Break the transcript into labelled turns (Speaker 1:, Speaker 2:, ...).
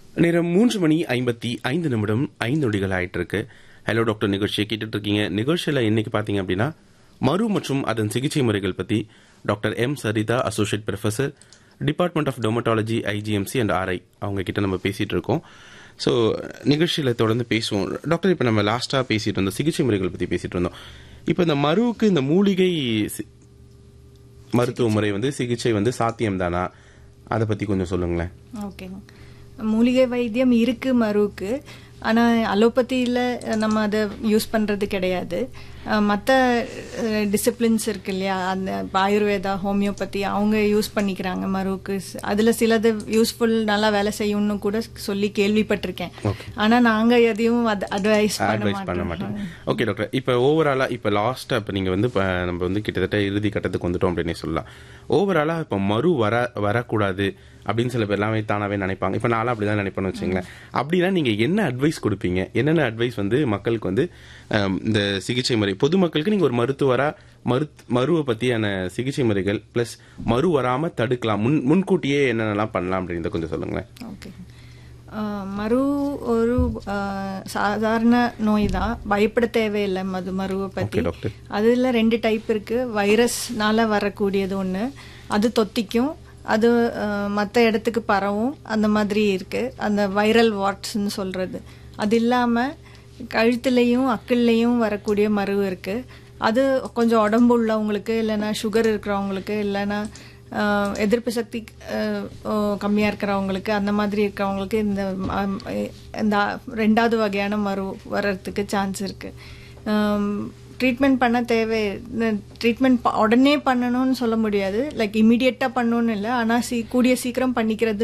Speaker 1: நேரம் மூன்று மணி ஐம்பத்தி ஐந்து நிமிடம் ஐந்து நொடிகள் ஆயிட்டு இருக்கு ஹலோ டாக்டர் நிகழ்ச்சியை கேட்டுட்டு இருக்கீங்க நிகழ்ச்சியில் இன்னைக்கு பார்த்தீங்க அப்படின்னா மறு மற்றும் அதன் சிகிச்சை முறைகள் பற்றி doctor M Saritha associate professor department of dermatology IGMC and RI அவங்க கிட்ட நம்ம பேசிட்டு இருக்கோம் ஸோ நிகழ்ச்சியில் தொடர்ந்து பேசுவோம் டாக்டர் இப்போ நம்ம லாஸ்ட்டாக பேசிட்டு இருந்தோம் சிகிச்சை முறைகள் பற்றி பேசிட்டு இருந்தோம் இப்போ இந்த மருவுக்கு இந்த மூலிகை சி- மருத்துவ முறை வந்து சிகிச்சை வந்து சாத்தியம் தானா அதை பற்றி கொஞ்சம் சொல்லுங்களேன்
Speaker 2: ஓகேங்க மூலிகை வைத்தியம் இருக்கு மருவுக்கு ஆனால் அலோபதியில் நம்ம அதை யூஸ் பண்ணுறது கிடையாது மற்ற டிசிப்ளின்ஸ் இருக்கு இல்லையா அந்த இப்ப ஆயுர்வேதா ஹோமியோபதி அவங்க யூஸ் பண்ணிக்கிறாங்க மருவுக்கு அதில் சிலது யூஸ்ஃபுல் நல்லா வேலை செய்யும்னு கூட சொல்லி கேள்விப்பட்டிருக்கேன் ஆனால் நாங்கள் எதையும் அட்வைஸ் பண்ண
Speaker 1: அட்வைஸ் பண்ண
Speaker 2: மாட்டோம்
Speaker 1: மாட்டேன் ஓகே டாக்டர் இப்போ ஓவராலா இப்போ லாஸ்டா இப்போ நீங்க வந்து இப்ப நம்ம வந்து கிட்டத்தட்ட இறுதி கட்டத்துக்கு வந்துட்டோம் அப்படின்னு சொல்லலாம் ஓவராலா இப்போ மறு வர வரக்கூடாது அப்படின்னு சில பேர் எல்லாமே தானாவே நினைப்பாங்க இப்போ நானும் அப்படிதான் நினைப்பேன்னு வச்சுங்களேன் அப்படின்னா நீங்க என்ன அட்வைஸ் கொடுப்பீங்க என்னென்ன அட்வைஸ் வந்து மக்களுக்கு வந்து அம், இந்த சிகிச்சை முறை பொதுமக்களுக்கு நீங்க ஒரு மருத்துவரா மரு மருவை பத்தியான சிகிச்சை முறைகள் பிளஸ் மறு வராம தடுக்கலாம் முன் முன்கூட்டியே என்னென்னலாம் பண்ணலாம் அப்படின்றத கொஞ்சம் சொல்லுங்களேன்
Speaker 2: ஓகே ஆஹ் மரு ஒரு ஆஹ் சாதாரண நோய் தான் பயப்பட தேவையில்லை மது மருவை பற்றி
Speaker 1: Okay, doctor.
Speaker 2: அதில் ரெண்டு டைப் இருக்கு வைரஸ்னால வரக்கூடியது ஒன்று அது தொத்திக்கும் அது மற்ற இடத்துக்கு பரவும் அந்த மாதிரி இருக்கு அந்த வைரல் வாட்ஸ்ன்னு சொல்றது அது இல்லாமல் கழுத்துலேயும் அக்கிள்லேயும் வரக்கூடிய மரு இருக்கு அது கொஞ்சம் உடம்பு உள்ளவங்களுக்கு இல்லைன்னா சுகர் இருக்கிறவங்களுக்கு இல்லைன்னா ஆஹ் எதிர்ப்பு சக்தி ஆஹ் ஓ, கம்மியா இருக்கிறவங்களுக்கு அந்த மாதிரி இருக்கிறவங்களுக்கு இந்த ஆம், இந்த ரெண்டாவது வகையான மரு வர்றதுக்கு சான்ஸ் இருக்கு ட்ரீட்மெண்ட் பண்ண தேவை ட்ரீட்மெண்ட் உடனே பண்ணணும்னு சொல்ல முடியாது லைக் இமீடியட்டாக பண்ணணும்னு இல்லை ஆனால் சீ கூடிய சீக்கிரம் பண்ணிக்கிறது